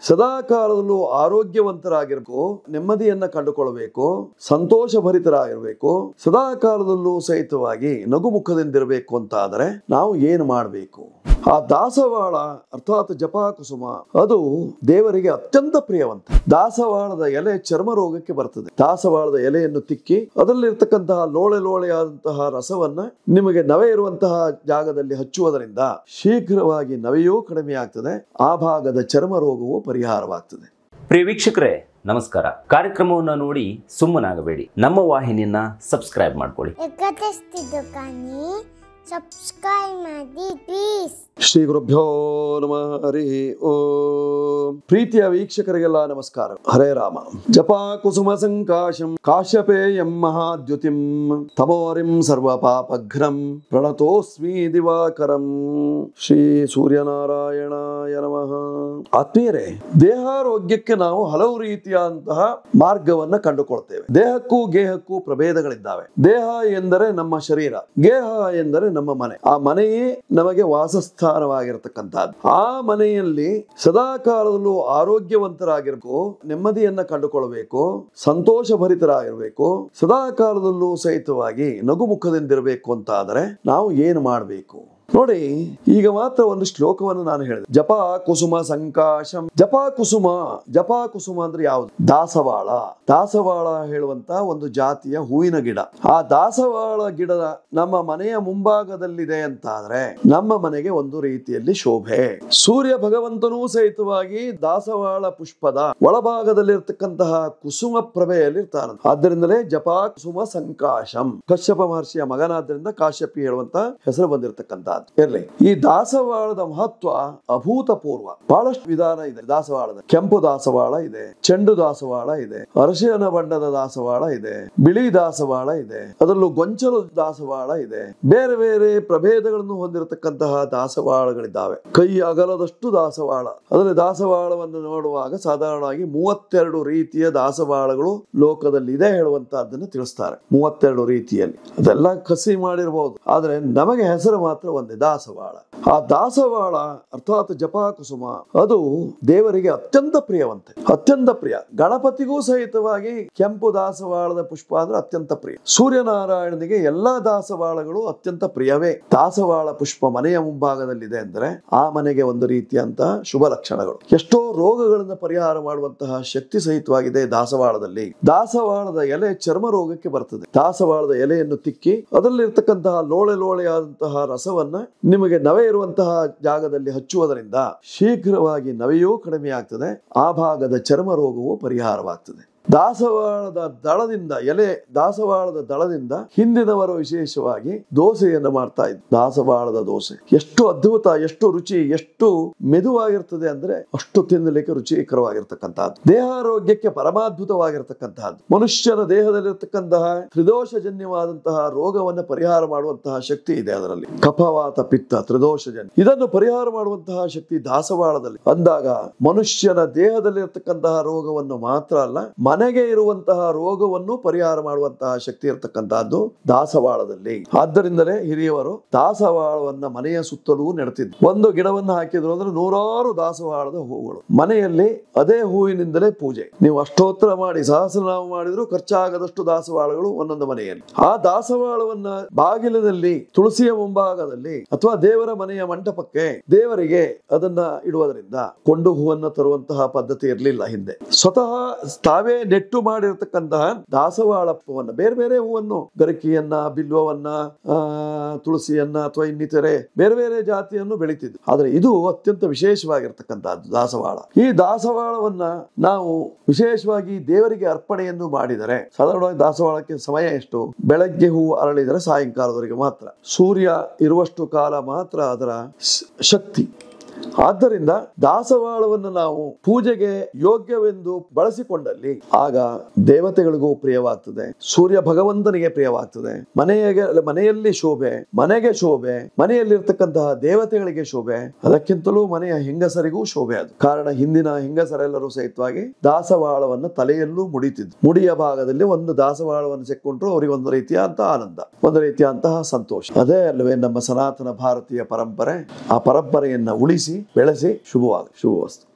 ಸದಾ ಕಾಲದಲ್ಲೂ ಆರೋಗ್ಯವಂತರಾಗಿರ್ಬೇಕು ನೆಮ್ಮದಿಯನ್ನ ಕಂಡುಕೊಳ್ಳಬೇಕು ಸಂತೋಷ ಭರಿತರಾಗಿರ್ಬೇಕು ಸದಾ ಕಾಲದಲ್ಲೂ ಸಹಿತವಾಗಿ ನಗುಮುಖದಿಂದಿರಬೇಕು ಅಂತ ಆದರೆ ನಾವು ಏನು ಮಾಡಬೇಕು ಆ ದಾಸವಾಳ ಅರ್ಥಾತ್ ಜಪ ಕುಸುಮ ಅದು ದೇವರಿಗೆ ಅತ್ಯಂತ ಪ್ರಿಯವಂತ ದಾಸವಾಳದ ಎಲೆ ಚರ್ಮ ರೋಗಕ್ಕೆ ಬರ್ತದೆ ದಾಸವಾಳದ ಎಲೆಯನ್ನು ತಿಕ್ಕಿ ಅದರಲ್ಲಿರ್ತಕ್ಕಂತಹ ಲೋಳೆ ಲೋಳೆಯಾದಂತಹ ರಸವನ್ನ ನಿಮಗೆ ನವೆ ಇರುವಂತಹ ಜಾಗದಲ್ಲಿ ಹಚ್ಚುವುದರಿಂದ ಶೀಘ್ರವಾಗಿ ನವೆಯೂ ಕಡಿಮೆ ಆಗ್ತದೆ ಆ ಭಾಗದ ಚರ್ಮ ರೋಗವು ಪರಿಹಾರವಾಗ್ತದೆ ಪ್ರಿಯ ವೀಕ್ಷಕರೇ ನಮಸ್ಕಾರ ಕಾರ್ಯಕ್ರಮವನ್ನು ನೋಡಿ ಸುಮ್ಮನಾಗಬೇಡಿ ನಮ್ಮ ವಾಹಿನಿಯನ್ನ ಸಬ್ಸ್ಕ್ರೈಬ್ ಮಾಡ್ಕೊಳ್ಳಿ ಎಕತೆಸ್ತಿದ್ದು ಕಾನಿ ಸಬ್ಸ್ಕ್ರೈಬ್ ಮಾಡಿ ಪ್ಲೀಸ್ ಶ್ರೀ ಗುರುಭ್ಯೋ ನಮಃ ಹರಿ ಓಂ ಪ್ರೀತಿಯ ವೀಕ್ಷಕರಿಗೆಲ್ಲ ನಮಸ್ಕಾರ ಹರೇ ರಾಮ ಜಪ ಕುಸುಮ ಸಂಕಾಶಂ ಕಾಶ್ಯಪೇಯಂ ಮಹಾದ್ಯುತಿಂ ತಮೋರಿಂ ಸರ್ವ ಪಾಪಘ್ನಂ ಪ್ರಣತೋಸ್ಮಿ ದಿವಾಕರಂ ಶ್ರೀ ಸೂರ್ಯನಾರಾಯಣಾಯ ನಮಃ ಆತ್ಮೀಯರೇ ದೇಹಾರೋಗ್ಯಕ್ಕೆ ನಾವು ಹಲವು ರೀತಿಯಾದಂತಹ ಮಾರ್ಗವನ್ನ ಕಂಡುಕೊಳ್ತೇವೆ ದೇಹಕ್ಕೂ ಗೇಹಕ್ಕೂ ಪ್ರಭೇದಗಳಿದ್ದಾವೆ ದೇಹ ಎಂದರೆ ನಮ್ಮ ಶರೀರ ಗೇಹ ಎಂದರೆ ನಮ್ಮ ಮನೆ ಆ ಮನೆಯೇ ನಮಗೆ ವಾಸಸ್ಥಾನವಾಗಿರತಕ್ಕಂಥದ್ದು ಆ ಮನೆಯಲ್ಲಿ ಸದಾ ಕಾಲದಲ್ಲೂ ಆರೋಗ್ಯವಂತರಾಗಿರ್ಬೇಕು ನೆಮ್ಮದಿಯನ್ನ ಕಂಡುಕೊಳ್ಬೇಕು ಸಂತೋಷ ಭರಿತರಾಗಿರ್ಬೇಕು ಸದಾ ಕಾಲದಲ್ಲೂ ಸಹಿತವಾಗಿ ನಗುಮುಖದಿಂದಿರಬೇಕು ಅಂತ ಆದರೆ ನಾವು ಏನು ಮಾಡಬೇಕು ನೋಡಿ ಈಗ ಮಾತ್ರ ಒಂದು ಶ್ಲೋಕವನ್ನು ನಾನು ಹೇಳಿದೆ ಜಪ ಕುಸುಮ ಸಂಕಾಶಂ ಜಪ ಕುಸುಮ ಜಪ ಕುಸುಮ ಅಂದ್ರೆ ಯಾವುದು ದಾಸವಾಳ ದಾಸವಾಳ ಹೇಳುವಂತ ಒಂದು ಜಾತಿಯ ಹೂವಿನ ಗಿಡ ಆ ದಾಸವಾಳ ಗಿಡದ ನಮ್ಮ ಮನೆಯ ಮುಂಭಾಗದಲ್ಲಿದೆ ಅಂತ ಆದ್ರೆ ನಮ್ಮ ಮನೆಗೆ ಒಂದು ರೀತಿಯಲ್ಲಿ ಶೋಭೆ ಸೂರ್ಯ ಭಗವಂತನೂ ಸಹಿತವಾಗಿ ದಾಸವಾಳ ಪುಷ್ಪದ ಒಳಭಾಗದಲ್ಲಿರ್ತಕ್ಕಂತಹ ಕುಸುಮ ಪ್ರಭೆಯಲ್ಲಿ ಇರ್ತಾನೆ ಆದ್ದರಿಂದಲೇ ಜಪ ಕುಸುಮ ಸಂಕಾಶಂ ಕಶ್ಯಪ ಮಹರ್ಷಿಯ ಮಗನಾದ್ರಿಂದ ಕಾಶ್ಯಪಿ ಹೇಳುವಂತ ಹೆಸರು ಬಂದಿರತಕ್ಕಂತ ಇರ್ಲಿ ಈ ದಾಸವಾಳದ ಮಹತ್ವ ಅಭೂತಪೂರ್ವ ಬಹಳಷ್ಟು ವಿಧಾನ ಇದೆ ದಾಸವಾಳದ ಕೆಂಪು ದಾಸವಾಳ ಇದೆ ಚೆಂಡು ದಾಸವಾಳ ಇದೆ ಅರಶಿನ ಬಣ್ಣದ ದಾಸವಾಳ ಇದೆ ಬಿಳಿ ದಾಸವಾಳ ಇದೆ ಅದರಲ್ಲೂ ಗೊಂಚಲು ದಾಸವಾಳ ಇದೆ ಬೇರೆ ಬೇರೆ ಪ್ರಭೇದಗಳನ್ನು ಹೊಂದಿರತಕ್ಕಂತಹ ದಾಸವಾಳಗಳಿದ್ದಾವೆ ಕೈ ಅಗಲದಷ್ಟು ದಾಸವಾಳ ಅದರಲ್ಲಿ ದಾಸವಾಳವನ್ನು ನೋಡುವಾಗ ಸಾಧಾರಣವಾಗಿ ಮೂವತ್ತೆರಡು ರೀತಿಯ ದಾಸವಾಳಗಳು ಲೋಕದಲ್ಲಿ ಇದೆ ಹೇಳುವಂತಹದ್ದನ್ನು ತಿಳಿಸ್ತಾರೆ ಮೂವತ್ತೆರಡು ರೀತಿಯಲ್ಲಿ ಅದೆಲ್ಲ ಕಸಿ ಮಾಡಿರಬಹುದು ಆದ್ರೆ ನಮಗೆ ಹೆಸರು ಮಾತ್ರ ಒಂದೇ ದಾಸವಾಳ ಆ ದಾಸವಾಳ ಅರ್ಥಾತ್ ಜಪ ಕುಸುಮ ಅದು ದೇವರಿಗೆ ಅತ್ಯಂತ ಪ್ರಿಯವಂತೆ ಅತ್ಯಂತ ಪ್ರಿಯ ಗಣಪತಿಗೂ ಸಹಿತವಾಗಿ ಕೆಂಪು ದಾಸವಾಳದ ಪುಷ್ಪ ಅಂದ್ರೆ ಅತ್ಯಂತ ಪ್ರಿಯ ಸೂರ್ಯನಾರಾಯಣನಿಗೆ ಎಲ್ಲಾ ದಾಸವಾಳಗಳು ಅತ್ಯಂತ ಪ್ರಿಯವೇ ದಾಸವಾಳ ಪುಷ್ಪ ಮನೆಯ ಮುಂಭಾಗದಲ್ಲಿದೆ ಅಂದ್ರೆ ಆ ಮನೆಗೆ ಒಂದು ರೀತಿಯಂತಹ ಶುಭ ಲಕ್ಷಣಗಳು ಎಷ್ಟೋ ರೋಗಗಳನ್ನು ಪರಿಹಾರ ಮಾಡುವಂತಹ ಶಕ್ತಿ ಸಹಿತವಾಗಿದೆ ದಾಸವಾಳದಲ್ಲಿ ದಾಸವಾಳದ ಎಲೆ ಚರ್ಮ ರೋಗಕ್ಕೆ ಬರ್ತದೆ ದಾಸವಾಳದ ಎಲೆಯನ್ನು ತಿಕ್ಕಿ ಅದರಲ್ಲಿರ್ತಕ್ಕಂತಹ ಲೋಳೆ ಲೋಳೆಯಾದಂತಹ ರಸವನ್ನ ನಿಮಗೆ ನವೆ ಇರುವಂತಹ ಜಾಗದಲ್ಲಿ ಹಚ್ಚುವುದರಿಂದ ಶೀಘ್ರವಾಗಿ ನವೆಯೂ ಕಡಿಮೆ ಆಗ್ತದೆ ಆ ಭಾಗದ ಚರ್ಮ ರೋಗವು ಪರಿಹಾರವಾಗ್ತದೆ ದಾಸವಾಳದ ದಳದಿಂದ ಎಲೆ ದಾಸವಾಳದ ದಳದಿಂದ ಹಿಂದಿನವರು ವಿಶೇಷವಾಗಿ ದೋಸೆಯನ್ನು ಮಾಡ್ತಾ ಇದ್ರು ದಾಸವಾಳದ ದೋಸೆ ಎಷ್ಟು ಅದ್ಭುತ ಎಷ್ಟು ರುಚಿ ಎಷ್ಟು ಮೆದುವಾಗಿರ್ತದೆ ಅಂದ್ರೆ ಅಷ್ಟು ತಿನ್ನಲಿಕ್ಕೆ ರುಚಿಕರವಾಗಿರ್ತಕ್ಕಂತಹದ್ದು ದೇಹಾರೋಗ್ಯಕ್ಕೆ ಪರಮಾದ್ಭುತವಾಗಿರ್ತಕ್ಕಂತಹದ್ದು ಮನುಷ್ಯನ ದೇಹದಲ್ಲಿರ್ತಕ್ಕಂತಹ ತ್ರಿದೋಷಜನ್ಯವಾದಂತಹ ರೋಗವನ್ನು ಪರಿಹಾರ ಮಾಡುವಂತಹ ಶಕ್ತಿ ಇದೆ ಅದರಲ್ಲಿ ಕಫವಾತ ಪಿತ್ತ ತ್ರಿದೋಷಜನ್ಯ ಇದನ್ನು ಪರಿಹಾರ ಮಾಡುವಂತಹ ಶಕ್ತಿ ದಾಸವಾಳದಲ್ಲಿ ಅಂದಾಗ ಮನುಷ್ಯನ ದೇಹದಲ್ಲಿರ್ತಕ್ಕಂತಹ ರೋಗವನ್ನು ಮಾತ್ರ ಅಲ್ಲ ಮನೆಗೆ ಇರುವಂತಹ ರೋಗವನ್ನು ಪರಿಹಾರ ಮಾಡುವಂತಹ ಶಕ್ತಿ ಇರತಕ್ಕಂತಹದ್ದು ದಾಸವಾಳದಲ್ಲಿ ಆದ್ದರಿಂದಲೇ ಹಿರಿಯವರು ದಾಸವಾಳವನ್ನ ಮನೆಯ ಸುತ್ತಲೂ ನೆಡ್ತಿದ್ರು ಒಂದು ಗಿಡವನ್ನು ಹಾಕಿದ್ರು ಅಂದ್ರೆ ನೂರಾರು ದಾಸವಾಳದ ಹೂಗಳು ಮನೆಯಲ್ಲಿ ಅದೇ ಹೂವಿನಿಂದಲೇ ಪೂಜೆ ನೀವು ಅಷ್ಟೋತ್ತರ ಮಾಡಿ ಸಹಸ್ರನಾಮ ಮಾಡಿದ್ರು ಖರ್ಚಾಗದಷ್ಟು ದಾಸವಾಳಗಳು ಒಂದೊಂದು ಮನೆಯಲ್ಲಿ ಆ ದಾಸವಾಳವನ್ನ ಬಾಗಿಲದಲ್ಲಿ ತುಳಸಿಯ ಮುಂಭಾಗದಲ್ಲಿ ಅಥವಾ ದೇವರ ಮನೆಯ ಮಂಟಪಕ್ಕೆ ದೇವರಿಗೆ ಅದನ್ನ ಇಡುವುದರಿಂದ ಕೊಂಡು ಹೂವನ್ನು ತರುವಂತಹ ಪದ್ಧತಿ ಇರಲಿಲ್ಲ ಹಿಂದೆ ಸ್ವತಃ ತಾವೇ ನೆಟ್ಟು ಮಾಡಿರತಕ್ಕಂತಹ ದಾಸವಾಳಪ್ಪವನ್ನ ಬೇರೆ ಬೇರೆ ಹೂವನ್ನು ಗರಿಕೆಯನ್ನ ಬಿಲ್ವವನ್ನ ಆ, ತುಳಸಿಯನ್ನ ಅಥವಾ ಇನ್ನಿತರೆ ಬೇರೆ ಬೇರೆ ಜಾತಿಯನ್ನು ಬೆಳಿತಿದ್ರು ಆದ್ರೆ ಇದು ಅತ್ಯಂತ ವಿಶೇಷವಾಗಿರ್ತಕ್ಕಂಥದ್ದು ದಾಸವಾಳ ಈ ದಾಸವಾಳವನ್ನ ನಾವು ವಿಶೇಷವಾಗಿ ದೇವರಿಗೆ ಅರ್ಪಣೆಯನ್ನು ಮಾಡಿದರೆ ಸಾಧಾರಣವಾಗಿ ದಾಸವಾಳಕ್ಕೆ ಸಮಯ ಎಷ್ಟು ಬೆಳಗ್ಗೆ ಹೂವು ಅರಳಿದರೆ ಸಾಯಂಕಾಲದವರೆಗೆ ಮಾತ್ರ ಸೂರ್ಯ ಇರುವಷ್ಟು ಕಾಲ ಮಾತ್ರ ಅದರ ಶ- ಶಕ್ತಿ ಆದ್ದರಿಂದ ದಾಸವಾಳವನ್ನು ನಾವು ಪೂಜೆಗೆ ಯೋಗ್ಯವೆಂದು ಬಳಸಿಕೊಂಡಲ್ಲಿ ಆಗ ದೇವತೆಗಳಿಗೂ ಪ್ರಿಯವಾಗ್ತದೆ ಸೂರ್ಯ ಭಗವಂತನಿಗೆ ಪ್ರಿಯವಾಗ್ತದೆ ಮನೆಯ ಮನೆಯಲ್ಲಿ ಶೋಭೆ ಮನೆಗೆ ಶೋಭೆ ಮನೆಯಲ್ಲಿರ್ತಕ್ಕಂತಹ ದೇವತೆಗಳಿಗೆ ಶೋಭೆ ಅದಕ್ಕಿಂತಲೂ ಮನೆಯ ಹೆಂಗಸರಿಗೂ ಶೋಭೆ ಅದು ಕಾರಣ ಹಿಂದಿನ ಹೆಂಗಸರೆಲ್ಲರೂ ಸಹಿತವಾಗಿ ದಾಸವಾಳವನ್ನು ತಲೆಯಲ್ಲೂ ಮುಡಿತಿದ್ರು ಮುಡಿಯ ಭಾಗದಲ್ಲಿ ಒಂದು ದಾಸವಾಳವನ್ನು ಸಿಕ್ಕೊಂಡ್ರು ಅವರಿಗೆ ಒಂದು ರೀತಿಯಾದಂತಹ ಆನಂದ ಒಂದು ರೀತಿಯಾದಂತಹ ಸಂತೋಷ ಅದೇ ಅಲ್ಲವೇ ನಮ್ಮ ಸನಾತನ ಭಾರತೀಯ ಪರಂಪರೆ ಆ ಪರಂಪರೆಯನ್ನ ಉಳಿಸಿ ಬೆಳೆಸಿ ಶುಭವಾಗ ಶುಭವಸ್ತು